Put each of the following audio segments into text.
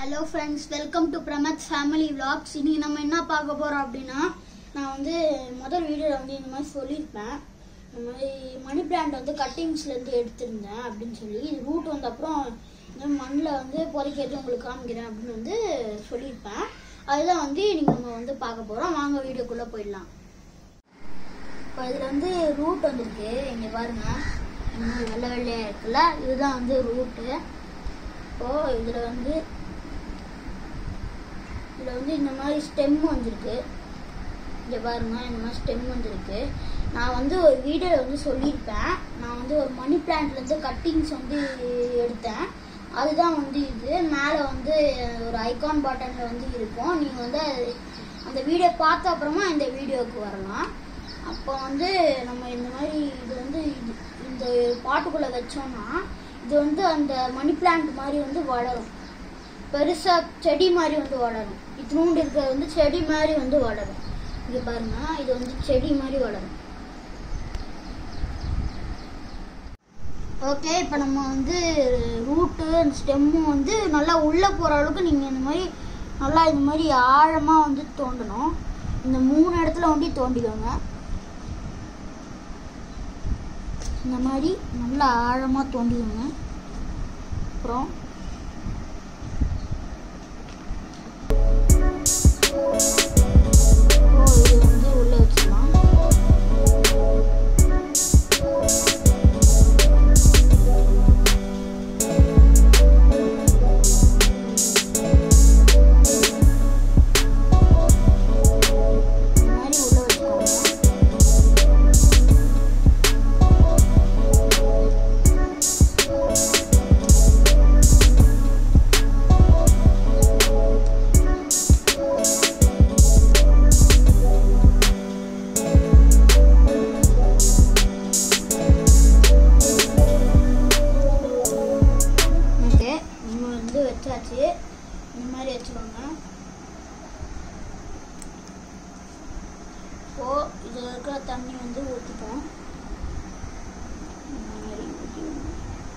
hello friends welcome to Pramath family vlogs இன்னைக்கு நம்ம என்ன பார்க்க போகிறோம் அப்படின்னா நான் வந்து முதல் வீடியோவில் வந்து இந்த மாதிரி சொல்லியிருப்பேன் இந்த மாதிரி மணி பிளான்ட் வந்து கட்டிங்ஸ்லேருந்து எடுத்திருந்தேன் அப்படின்னு சொல்லி இது ரூட் வந்த அப்புறம் இந்த மண்ணில் வந்து பொறிக்கிறது உங்களுக்கு காமிக்கிறேன் அப்படின்னு வந்து சொல்லியிருப்பேன் அதுதான் வந்து இன்னைக்கு நம்ம வந்து பார்க்க போகிறோம் வாங்க வீடியோக்குள்ளே போயிடலாம் இப்போ இதில் வந்து ரூட் வந்திருக்கு இங்கே பாருங்க இந்த மாதிரி வெள்ளை வெள்ளையாக இருக்குல்ல இதுதான் வந்து ரூட்டு இப்போ இதில் வந்து இதில் வந்து இந்த மாதிரி ஸ்டெம் வந்திருக்கு இங்கே பாருங்க இந்த மாதிரி ஸ்டெம் வந்திருக்கு நான் வந்து ஒரு வீடியோவில் வந்து சொல்லியிருப்பேன் நான் வந்து ஒரு மணி பிளான்ட்லேருந்து கட்டிங்ஸ் வந்து எடுத்தேன் அதுதான் வந்து இது மேலே வந்து ஒரு ஐகான் பட்டனில் வந்து இருக்கும் நீங்கள் வந்து அது- அந்த வீடியோ பார்த்த அப்புறமா இந்த வீடியோவுக்கு வரலாம் அப்போ வந்து நம்ம இந்த மாதிரி இது வந்து இது- இந்த பாட்டுக்குள்ளே வச்சோம்னா இது வந்து அந்த மணி பிளான்ட் மாதிரி வந்து வளரும் பெருசா செடி மாதிரி வந்து வளரும் இத்தினூண்டு இருக்கிறது வந்து செடி மாதிரி வந்து வளரும் இங்க பாருங்க இது வந்து செடி மாதிரி வளரும் ஓகே இப்போ நம்ம வந்து ரூட்டு ஸ்டெம்மும் வந்து நல்லா உள்ளே போகிற அளவுக்கு நீங்கள் இந்த மாதிரி நல்லா இந்த மாதிரி ஆழமாக வந்து தோண்டணும் இந்த மூணு இடத்துல வந்து தோண்டிக்கோங்க இந்த மாதிரி நல்லா ஆழமாக தோண்டிக்கோங்க அப்புறம் ஓ இது வந்து உள்ள வச்சிடலாம் இந்த மாதிரி உள்ள வச்சுக்கோங்க ஓகே நம்ம வந்து வச்சாச்சு இந்த மாதிரி வச்சுக்கோங்க இப்போ இதில் இருக்கிற தண்ணி வந்து ஊற்றிப்போம் இந்த மாதிரி ஊற்றிக்கோங்க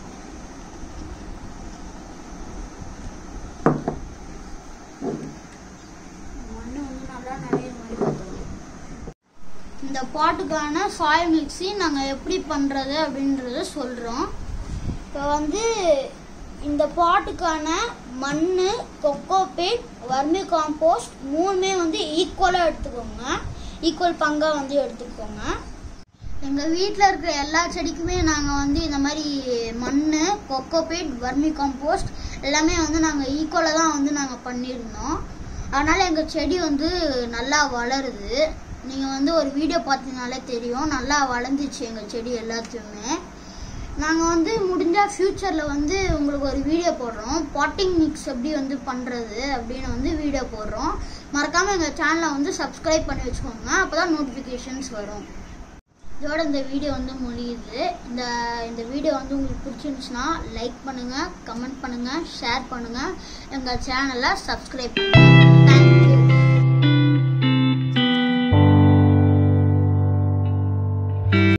மண் வந்து நல்லா நிறைய மாதிரி பார்த்துக்கணும் இந்த பாட்டுக்கான சாயில் மிக்ஸி நாங்கள் எப்படி பண்ணுறது அப்படின்றத சொல்கிறோம் இப்போ வந்து இந்த பாட்டுக்கான மண் கொக்கோபேட் வர்மி காம்போஸ்ட் மூணுமே வந்து ஈக்குவலாக எடுத்துக்கோங்க ஈக்குவல் பங்காக வந்து எடுத்துக்கோங்க எங்கள் வீட்டில் இருக்கிற எல்லா செடிக்குமே நாங்கள் வந்து இந்த மாதிரி மண் கொக்கோபேட் வர்மி காம்போஸ்ட் எல்லாமே வந்து நாங்கள் ஈக்குவலாக தான் வந்து நாங்கள் பண்ணியிருந்தோம் அதனால் எங்கள் செடி வந்து நல்லா வளருது நீங்கள் வந்து ஒரு வீடியோ பார்த்தீங்கனாலே தெரியும் நல்லா வளர்ந்துச்சு எங்கள் செடி எல்லாத்தையுமே நாங்கள் வந்து முடிஞ்சால் ஃப்யூச்சரில் வந்து உங்களுக்கு ஒரு வீடியோ போடுறோம் பாட்டிங் மிக்ஸ் எப்படி வந்து பண்ணுறது அப்படின்னு வந்து வீடியோ போடுறோம் மறக்காமல் எங்கள் சேனலை வந்து சப்ஸ்கிரைப் பண்ணி வச்சுக்கோங்க அப்போ தான் நோட்டிஃபிகேஷன்ஸ் வரும் இதோட இந்த வீடியோ வந்து முடியுது இந்த இந்த வீடியோ வந்து உங்களுக்கு பிடிச்சிருந்துச்சுன்னா லைக் பண்ணுங்கள் கமெண்ட் பண்ணுங்கள் ஷேர் பண்ணுங்கள் எங்கள் சேனலை சப்ஸ்கிரைப் பண்ணுங்கள் தேங்க்யூ